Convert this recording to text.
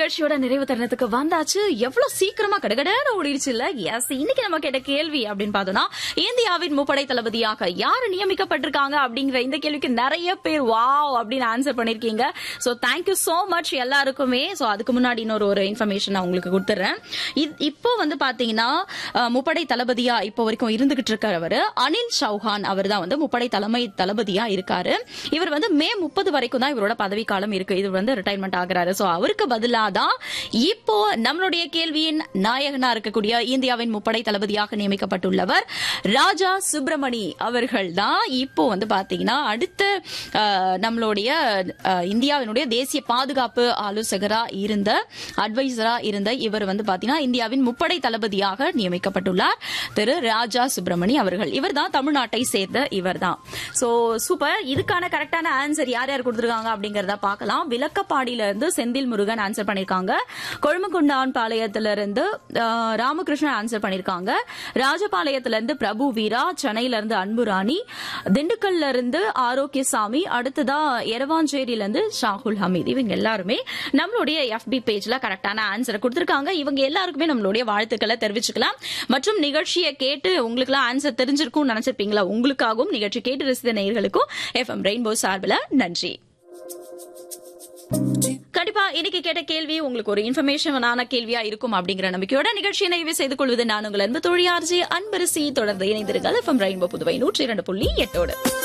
நிகழ்ச்சியோட நிறைவு தருணத்துக்கு வந்தாச்சு எவ்வளவு சீக்கிரமா கடகடன்னு ஓடிடுச்சு இல்ல எஸ் இன்னைக்கு நம்ம கேட்ட கேள்வி அப்படின்னு பார்த்தோம்னா இந்தியாவின் முப்படை தளபதியாக யாரு நியமிக்கப்பட்டிருக்காங்க அப்படிங்கிற இந்த கேள்விக்கு நிறைய பேர் வாவ் அப்படின்னு ஆன்சர் பண்ணிருக்கீங்க சோ தேங்க்யூ சோ மச் எல்லாருக்குமே சோ அதுக்கு முன்னாடி இன்னொரு ஒரு இன்ஃபர்மேஷன் நான் உங்களுக்கு கொடுத்துறேன் இத்- இப்போ வந்து பாத்தீங்கன்னா அஹ், முப்படை தளபதியா இப்போ வரைக்கும் இருந்துகிட்டு இருக்கிறவர் அனில் சௌஹான் அவர் தான் வந்து முப்படை தலைமை தளபதியா இருக்காரு இவர் வந்து மே முப்பது வரைக்கும் தான் இவரோட பதவி காலம் இருக்கு இது வந்து ரிட்டைர்மெண்ட் ஆகுறாரு சோ அவருக்கு பதிலா தான் இப்போ நம்மளுடைய கேள்வியின் நாயகனா இருக்கக்கூடிய இந்தியாவின் முப்படை தளபதியாக நியமிக்கப்பட்டுள்ளவர் ராஜா சுப்பிரமணி அவர்கள் தான் இப்போ வந்து பாத்தீங்கன்னா அடுத்த அஹ், நம்மளுடைய அஹ், இந்தியாவினுடைய தேசிய பாதுகாப்பு ஆலோசகரா இருந்த அட்வைசரா இருந்த இவர் வந்து பாத்தீங்கன்னா இந்தியாவின் முப்படை தளபதியாக நியமிக்கப்பட்டுள்ளார் திரு ராஜா சுப்பிரமணி அவர்கள் இவர் தான் தமிழ்நாட்டை சேர்ந்த இவர் தான் சோ சூப்பர் இதுக்கான கரெக்டான ஆன்சர் யார் யார் கொடுத்திருக்காங்க அப்படிங்கறத பார்க்கலாம் விளக்கப்பாடியில இருந்து செந்தில் முருகன் ஆன்சர் பண்ணிருக்காங்க கொழுமகுண்டான் பாளையத்துல இருந்து அஹ், ராமகிருஷ்ணன் ஆன்சர் பண்ணிருக்காங்க ராஜபாளையத்துல இருந்து பிரபு வீரா சென்னையில இருந்து அன்புராணி திண்டுக்கல்ல இருந்து ஆரோக்கியசாமி அடுத்ததா எரவாஞ்சேரியில இருந்து ஷாகுல் ஹமீத் இவங்க எல்லாருமே நம்மளுடைய எஃபி பேஜ்ல கரெக்டான ஆன்சரை கொடுத்திருக்காங்க இவங்க எல்லாருக்குமே நம்மளுடைய வாழ்த்துக்களை தெரிவிச்சுக்கலாம் மற்றும் நிகழ்ச்சியை கேட்டு உங்களுக்கு ஆன்சர் தெரிஞ்சிருக்கும் நினைச்சிருப்பீங்களா உங்களுக்காகவும் நிகழ்ச்சி கேட்டு ரசித்த நேயர்களுக்கும் எஃப்எம் ரெயின்போ சார்பில் நன்றி கண்டிப்பா இன்னைக்கு கேட்ட கேள்வி உங்களுக்கு ஒரு இன்ஃபர்மேஷனான கேள்வியா இருக்கும் அப்படிங்கிற நம்பிக்கையோட நிகழ்ச்சியை நிறைவு செய்து கொள்வது நான் உங்கள் அன்பு தோழி ஆர்ஜி அன்பரசி தொடர்ந்து இணைந்திருங்கள் எஃப்எம் ரெயின்போ புதுவை நூற்றி இரண்டு புள்ளி எட்டோடு